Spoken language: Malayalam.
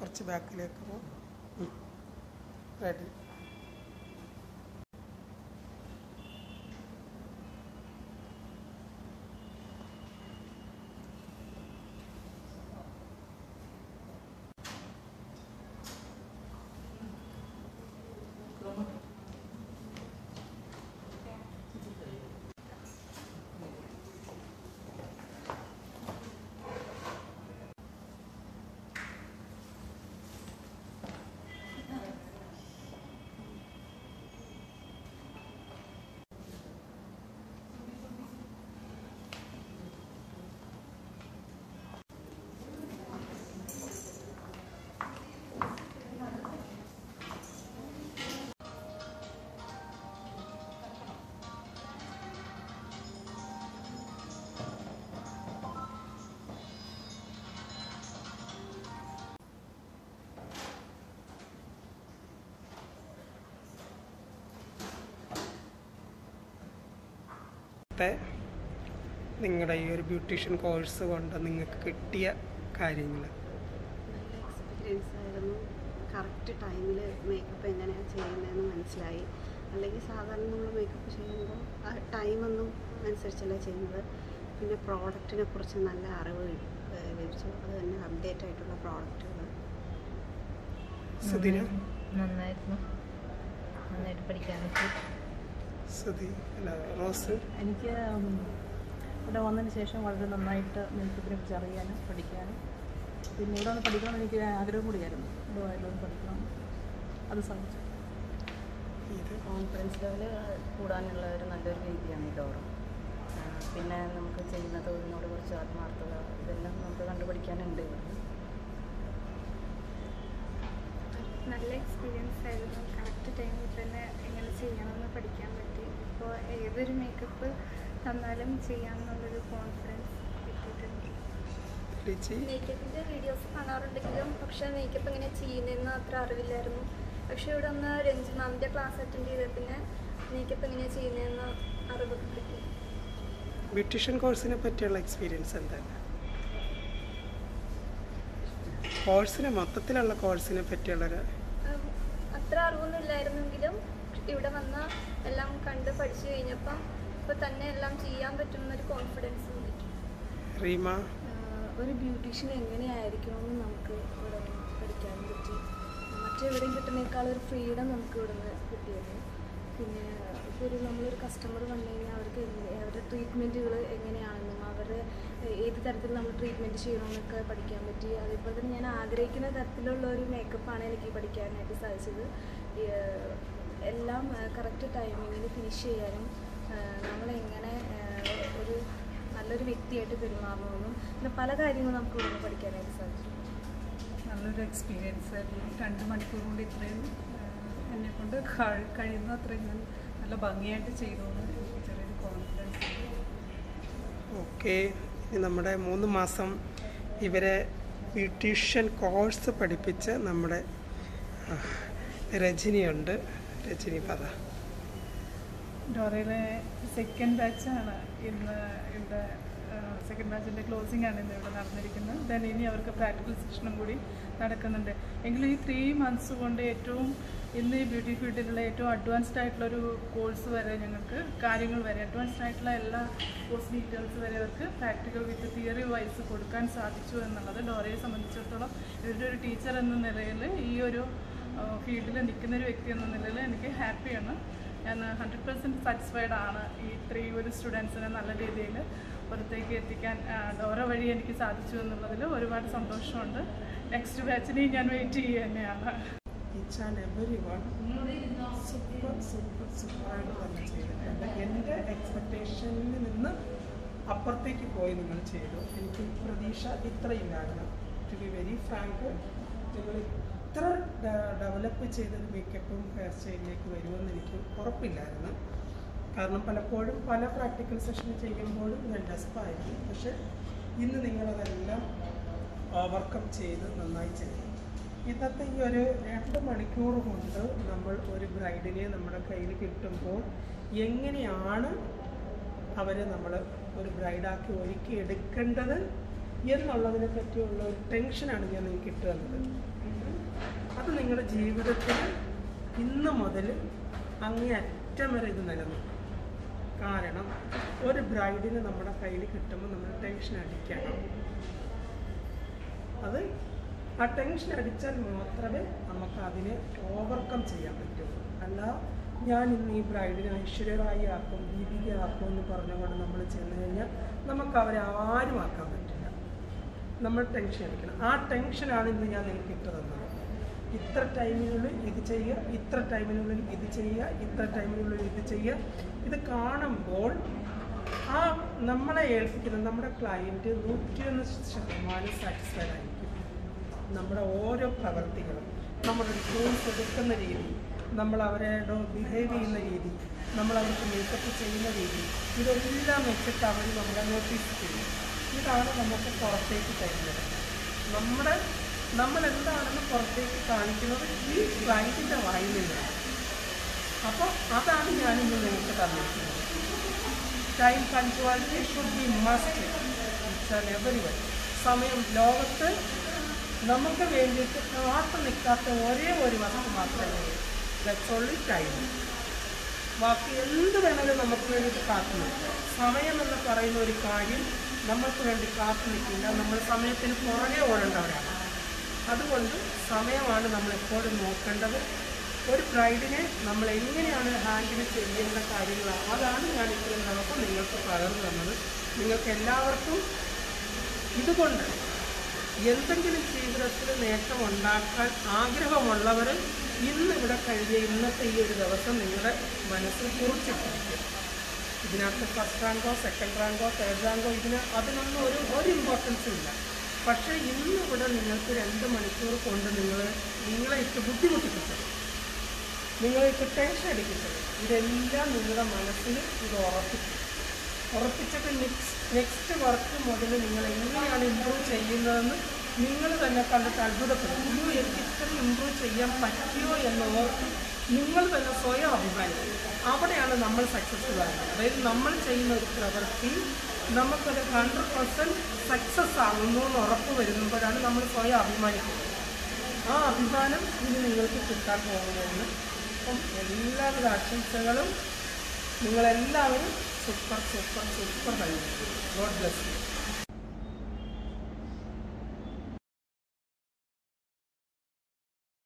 കുറച്ച് ബാക്കിലേക്ക് പോകും റെഡി ഇപ്പോഴത്തെ നിങ്ങളുടെ ഈ ഒരു ബ്യൂട്ടീഷ്യൻ കോഴ്സ് കൊണ്ട് നിങ്ങൾക്ക് കിട്ടിയ കാര്യങ്ങൾ നല്ല എക്സ്പീരിയൻസ് ആയിരുന്നു കറക്റ്റ് ടൈമിൽ മേക്കപ്പ് എങ്ങനെയാണ് ചെയ്യുന്നതെന്ന് മനസ്സിലായി അല്ലെങ്കിൽ സാധാരണ നമ്മൾ മേക്കപ്പ് ചെയ്യുമ്പോൾ ആ ടൈമൊന്നും അനുസരിച്ചല്ല ചെയ്യുന്നത് പിന്നെ പ്രോഡക്റ്റിനെ കുറിച്ച് നല്ല അറിവ് ഏഹ് ലഭിച്ചു അത് തന്നെ അപ്ഡേറ്റ് ആയിട്ടുള്ള പ്രോഡക്റ്റുകൾ സുധിന നന്നായിരുന്നു നന്നായിട്ട് പഠിക്കാൻ പറ്റി സുധി അല്ല റോസ് എനിക്ക് ഉം, ഇവിടെ വന്നതിന് ശേഷം വളരെ നന്നായിട്ട് മേക്കപ്പിനെ കുറിച്ച് അറിയാനും പഠിക്കാനും പിന്നെ ഇവിടെ വന്ന് പഠിക്കണം എനിക്ക് ആഗ്രഹം കൂടിയായിരുന്നു ഇവിടെ ആയാലും പഠിക്കണം അത് സാധിച്ചു ഇത് കോൺഫിഡൻസ് ലെവൽ കൂടാനുള്ള ഒരു നല്ലൊരു രീതിയാണ് ഈ ഡോറ് പിന്നെ നമുക്ക് ചെയ്യുന്ന തൊഴിലിനോട് കുറിച്ച് ആത്മാർത്ഥത ഇതെല്ലാം നമുക്ക് കണ്ടുപിടിക്കാനുണ്ട് ഇവിടുന്ന് നല്ല എക്സ്പീരിയൻസ് ആയിരുന്നു കറക്റ്റ് ടൈമിൽ തന്നെ എങ്ങനെ ചെയ്യണമെന്ന് പഠിക്കാൻ പറ്റി ഇപ്പോൾ ഏതൊരു മേക്കപ്പ് തന്നാലും ചെയ്യാമെന്നുള്ളൊരു കോൺഫിഡൻസ് കിട്ടിയിട്ടുണ്ട് ലിച്ചി മേക്കപ്പിൻ്റെ വീഡിയോസ് കാണാറുണ്ടെങ്കിലും പക്ഷേ മേക്കപ്പ് എങ്ങനെ ചെയ്യുന്നതെന്ന് അത്ര അറിവില്ലായിരുന്നു പക്ഷേ ഇവിടെ ഒന്ന് രഞ്ജു മാമിൻ്റെ ക്ലാസ് അറ്റൻഡ് ചെയ്ത പിന്നെ മേക്കപ്പ് എങ്ങനെയാണ് ചെയ്യുന്നതെന്ന് അറിവൊക്കെ കിട്ടി ബ്യൂട്ടീഷ്യൻ കോഴ്സിനെ പറ്റിയുള്ള എക്സ്പീരിയൻസ് എന്താണ് കോഴ്സിനെ മൊത്തത്തിലുള്ള കോഴ്സിനെ പറ്റിയുള്ളൊരു ഉം, അത്ര അറിവൊന്നും ഇല്ലായിരുന്നെങ്കിലും ഇവിടെ വന്ന എല്ലാം കണ്ട് പഠിച്ചു കഴിഞ്ഞപ്പം ഇപ്പോൾ തന്നെ എല്ലാം ചെയ്യാൻ പറ്റുമെന്നൊരു കോൺഫിഡൻസ് തോന്നി റീമ ഒരു ബ്യൂട്ടീഷ്യൻ എങ്ങനെയായിരിക്കണമെന്ന് നമുക്ക് ഇവിടെ നിന്ന് പഠിക്കാൻ പറ്റി മറ്റെവിടെയും കിട്ടുന്നേക്കാൾ ഒരു ഫ്രീഡം നമുക്ക് ഇവിടെ നിന്ന് കിട്ടിയത് പിന്നെ ഇപ്പോൾ ഒരു നമ്മളൊരു കസ്റ്റമർ വന്നു കഴിഞ്ഞാൽ അവർക്ക് എങ്ങനെ അവരുടെ ട്രീറ്റ്മെൻറ്റുകൾ എങ്ങനെയാണെന്നും അവരുടെ ഏത് തരത്തിൽ നമ്മൾ ട്രീറ്റ്മെൻറ്റ് ചെയ്യണമെന്നൊക്കെ പഠിക്കാൻ പറ്റി അതേപോലെ തന്നെ ഞാൻ ആഗ്രഹിക്കുന്ന തരത്തിലുള്ള ഒരു മേക്കപ്പാണ് എനിക്ക് പഠിക്കാനായിട്ട് സാധിച്ചത് ഈ, ഏഹ്, എല്ലാം കറക്റ്റ് ടൈമിങ്ങിൽ ഫിനിഷ് ചെയ്യാനും ഏഹ്, നമ്മളെങ്ങനെ ഏഹ്, ഒരു നല്ലൊരു വ്യക്തിയായിട്ട് പെരുമാറണമെന്നും പിന്നെ പല കാര്യങ്ങളും നമുക്ക് ഇവിടെ നിന്ന് പഠിക്കാനായിട്ട് സാധിച്ചു നല്ലൊരു എക്സ്പീരിയൻസ് ആയിരുന്നു രണ്ട് മണിക്കൂർ കൊണ്ട് ഇത്രയും എന്നെ കൊണ്ട് കഴിയുന്ന അത്രയും ഞാൻ നല്ല ഭംഗിയായിട്ട് ചെയ്തു എന്ന് എനിക്ക് ചെറിയൊരു കോൺഫിഡൻസ് ഓക്കെ ഇനി നമ്മുടെ മൂന്ന് മാസം ഇവരെ ബ്യൂട്ടീഷ്യൻ കോഴ്സ് പഠിപ്പിച്ച് നമ്മുടെ ആ, രജനിയുണ്ട് രജനി പറ ഡോറയിലെ സെക്കൻഡ് ബാച്ചാണ് ഇന്ന് ഇവിടെ സെക്കൻഡ് ബാച്ചിൻ്റെ ക്ലോസിംഗ് ആണ് ഇന്ന് ഇവിടെ നടന്നിരിക്കുന്നത് ദെൻ ഇനി അവർക്ക് പ്രാക്ടിക്കൽ സെഷനും കൂടി നടക്കുന്നുണ്ട് എങ്കിലും ഈ ത്രീ മന്ത്സ് കൊണ്ട് ഏറ്റവും ഇന്ന് ഈ ബ്യൂട്ടി ഫീൽഡിലുള്ള ഏറ്റവും അഡ്വാൻസ്ഡ് ആയിട്ടുള്ള ഒരു കോഴ്സ് വരെ ഞങ്ങൾക്ക് കാര്യങ്ങൾ വരെ അഡ്വാൻസ്ഡ് ആയിട്ടുള്ള എല്ലാ കോഴ്സ് ഡീറ്റെയിൽസ് വരെ അവർക്ക് പ്രാക്ടിക്കൽ വിത്ത് തിയറി വൈസ് കൊടുക്കാൻ സാധിച്ചു എന്നുള്ളത് ഡോറയെ സംബന്ധിച്ചിടത്തോളം ഇവരുടെ ഒരു ടീച്ചർ എന്ന നിലയിൽ ഈ ഒരു ഫീൽഡിൽ നിൽക്കുന്ന ഒരു വ്യക്തി എന്ന നിലയിൽ എനിക്ക് ഹാപ്പിയാണ് ഞാൻ ഹൺഡ്രഡ് പെർസെൻറ്റ് സാറ്റിസ്ഫൈഡ് ആണ് ഈ ത്രീ ഒരു സ്റ്റുഡൻസിനെ നല്ല രീതിയിൽ പുറത്തേക്ക് എത്തിക്കാൻ ആ, ഡോറ വഴി എനിക്ക് സാധിച്ചു എന്നുള്ളതിൽ ഒരുപാട് സന്തോഷമുണ്ട് നെക്സ്റ്റ് ബാച്ചിനെയും ഞാൻ വെയിറ്റ് ചെയ്യുക തന്നെയാണ് each and every one super super സൂപ്പറായിട്ട് തന്നെ ചെയ്തിട്ടുണ്ട് എൻ്റെ എക്സ്പെക്റ്റേഷനിൽ നിന്ന് അപ്പുറത്തേക്ക് പോയി നിങ്ങൾ ചെയ്തു എനിക്ക് പ്രതീക്ഷ ഇത്രയില്ലായിരുന്നു ടു ബി വെരി ഫ്രാങ്ക് നിങ്ങൾ ഇത്ര ഡെവലപ്പ് ചെയ്തൊരു മേക്കപ്പും ഹെയർ സ്റ്റൈലിലേക്ക് വരുമെന്ന് എനിക്ക് ഉറപ്പില്ലായിരുന്നു കാരണം പലപ്പോഴും പല പ്രാക്ടിക്കൽ സെഷൻ ചെയ്യുമ്പോഴും ഞാൻ ഡെസ്പായിരുന്നു പക്ഷെ ഇന്ന് നിങ്ങളതെല്ലാം ഓവർകം ചെയ്ത് നന്നായി ചെയ്തു ഇന്നത്തെ ഈ ഒരു രണ്ട് മണിക്കൂർ കൊണ്ട് നമ്മൾ ഒരു ബ്രൈഡിനെ നമ്മുടെ കയ്യിൽ കിട്ടുമ്പോൾ എങ്ങനെയാണ് അവരെ നമ്മൾ ഒരു ബ്രൈഡാക്കി ഒരുക്കി എടുക്കേണ്ടത് എന്നുള്ളതിനെ പറ്റിയുള്ള ഒരു ടെൻഷനാണ് ഞാൻ നിങ്ങൾക്ക് ഇട്ട് തന്നത് അത് നിങ്ങളുടെ ജീവിതത്തിൽ ഇന്ന് മുതൽ അങ്ങേ അറ്റം വരെ ഇത് നിലനിൽക്കും കാരണം ഒരു ബ്രൈഡിന് നമ്മുടെ കയ്യിൽ കിട്ടുമ്പോൾ നമ്മൾ ടെൻഷൻ അടിക്കണം അത് ആ ടെൻഷൻ അടിച്ചാൽ മാത്രമേ നമുക്ക് അതിനെ ഓവർകം ചെയ്യാൻ പറ്റുള്ളൂ അല്ല ഞാൻ ഇന്ന് ഈ ബ്രൈഡിനെ ഐശ്വര്യറായി ആക്കും ദീപിക ആക്കും എന്ന് പറഞ്ഞുകൊണ്ട് നമ്മൾ ചെന്ന് കഴിഞ്ഞാൽ നമുക്ക് അവരെ ആരും ആക്കാൻ പറ്റില്ല നമ്മൾ ടെൻഷൻ അടിക്കണം ആ ടെൻഷനാണ് ഇന്ന് ഞാൻ നിങ്ങൾക്ക് ഇട്ട് തന്നത് ഇത്ര ടൈമിനുള്ളിൽ ഇത് ചെയ്യുക ഇത്ര ടൈമിനുള്ളിൽ ഇത് ചെയ്യുക ഇത്ര ടൈമിനുള്ളിൽ ഇത് ചെയ്യുക ഇത് കാണുമ്പോൾ ആ നമ്മളെ ഏൽപ്പിക്കുന്ന നമ്മുടെ ക്ലയൻറ്റ് നൂറ്റിയൊന്ന് ശതമാനം സാറ്റിസ്ഫൈഡ് ആയിരിക്കും നമ്മുടെ ഓരോ പ്രവർത്തികളും നമ്മുടെ ടൂൾസ് എടുക്കുന്ന രീതി നമ്മൾ അവരോട് ബിഹേവ് ചെയ്യുന്ന രീതി നമ്മൾ അവർക്ക് മേക്കപ്പ് ചെയ്യുന്ന രീതി ഇതെല്ലാം വെച്ചിട്ട് അവർ നമ്മളെ നോട്ടീസ് ചെയ്യും ഇതാണ് നമുക്ക് പുറത്തേക്ക് തരുന്നത് നമ്മുടെ നമ്മൾ എന്താണെന്ന് പുറത്തേക്ക് കാണിക്കുന്നത് ഈ ക്ലൈൻറ്റിൻ്റെ വായിൽ നിന്നാണ് അപ്പോൾ അതാണ് ഞാൻ ഇന്ന് നിങ്ങൾക്ക് തന്നിരിക്കുന്നത് time punctuality should be must it's an every one സമയം ലോകത്ത് നമുക്ക് വേണ്ടിയിട്ട് കാത്തു നിൽക്കാത്ത ഒരേ ഒരു വസ്തു മാത്രമേ ദറ്റ്സ് ഓൺലി ടൈം ബാക്കി എന്ത് വേണമെങ്കിലും നമുക്ക് വേണ്ടിയിട്ട് കാത്തു നിൽക്കാം സമയം എന്ന് പറയുന്ന ഒരു കാര്യം നമ്മൾക്ക് വേണ്ടി കാത്തു നിൽക്കില്ല നമ്മൾ സമയത്തിന് പുറകെ ഓടേണ്ടവരാണ് അതുകൊണ്ട് സമയമാണ് നമ്മൾ എപ്പോഴും നോക്കേണ്ടത് ഒരു ബ്രൈഡിനെ നമ്മൾ എങ്ങനെയാണ് ഹാൻഡിൽ ചെയ്യേണ്ട കാര്യങ്ങൾ അതാണ് ഞാൻ ഇത്രയും നമുക്ക് നിങ്ങൾക്ക് പകർന്നു തന്നത് നിങ്ങൾക്ക് എല്ലാവർക്കും ഇതുകൊണ്ട് എന്തെങ്കിലും ജീവിതത്തിൽ നേട്ടം ഉണ്ടാക്കാൻ ആഗ്രഹമുള്ളവർ ഇന്ന് ഇവിടെ കഴിഞ്ഞ ഇന്നത്തെ ഈ ഒരു ദിവസം നിങ്ങളുടെ മനസ്സിൽ കുറിച്ചിട്ടിരിക്കും ഇതിനകത്ത് ഫസ്റ്റ് റാങ്കോ സെക്കൻഡ് റാങ്കോ തേർഡ് റാങ്കോ ഇതിന് അതിനൊന്നും ഒരു ഒരു ഇമ്പോർട്ടൻസും ഇല്ല പക്ഷേ ഇന്ന് ഇവിടെ നിങ്ങൾക്ക് രണ്ട് മണിക്കൂർ കൊണ്ട് നിങ്ങൾ നിങ്ങളെ ഇട്ട് ബുദ്ധിമുട്ടിപ്പിച്ചത് നിങ്ങളെ ഇട്ട് ടെൻഷൻ അടിപ്പിച്ചത് ഇതെല്ലാം നിങ്ങളുടെ മനസ്സിൽ ഇത് ഉറപ്പിക്കും ഉറപ്പിച്ചിട്ട് നെക്സ്റ്റ് നെക്സ്റ്റ് വർക്ക് മുതൽ നിങ്ങൾ എങ്ങനെയാണ് ഇമ്പ്രൂവ് ചെയ്യുന്നതെന്ന് നിങ്ങൾ തന്നെ കണ്ടിട്ട് അത്ഭുതപ്പെടും അയ്യോ എനിക്ക് ഇത്രയും ഇമ്പ്രൂവ് ചെയ്യാൻ പറ്റിയോ എന്ന് ഓർത്ത് നിങ്ങൾ തന്നെ സ്വയം അഭിമാനിക്കും അവിടെയാണ് നമ്മൾ സക്സസ്ഫുൾ ആകുന്നത് അതായത് നമ്മൾ ചെയ്യുന്ന ഒരു പ്രവൃത്തി നമുക്കത് ഹൺഡ്രഡ് പെർസെൻറ്റ് സക്സസ് ആകുന്നു എന്ന് ഉറപ്പ് വരുമ്പോഴാണ് നമ്മൾ സ്വയം അഭിമാനിക്കുന്നത് ആ അഭിമാനം ഇനി നിങ്ങൾക്ക് കിട്ടാൻ പോകുന്നതെന്ന് അപ്പം എല്ലാവിധ ആശംസകളും നിങ്ങളെല്ലാവരും സൂപ്പർ സൂപ്പർ സൂപ്പർ കഴിഞ്ഞു ഗോഡ് ബ്ലസ് യു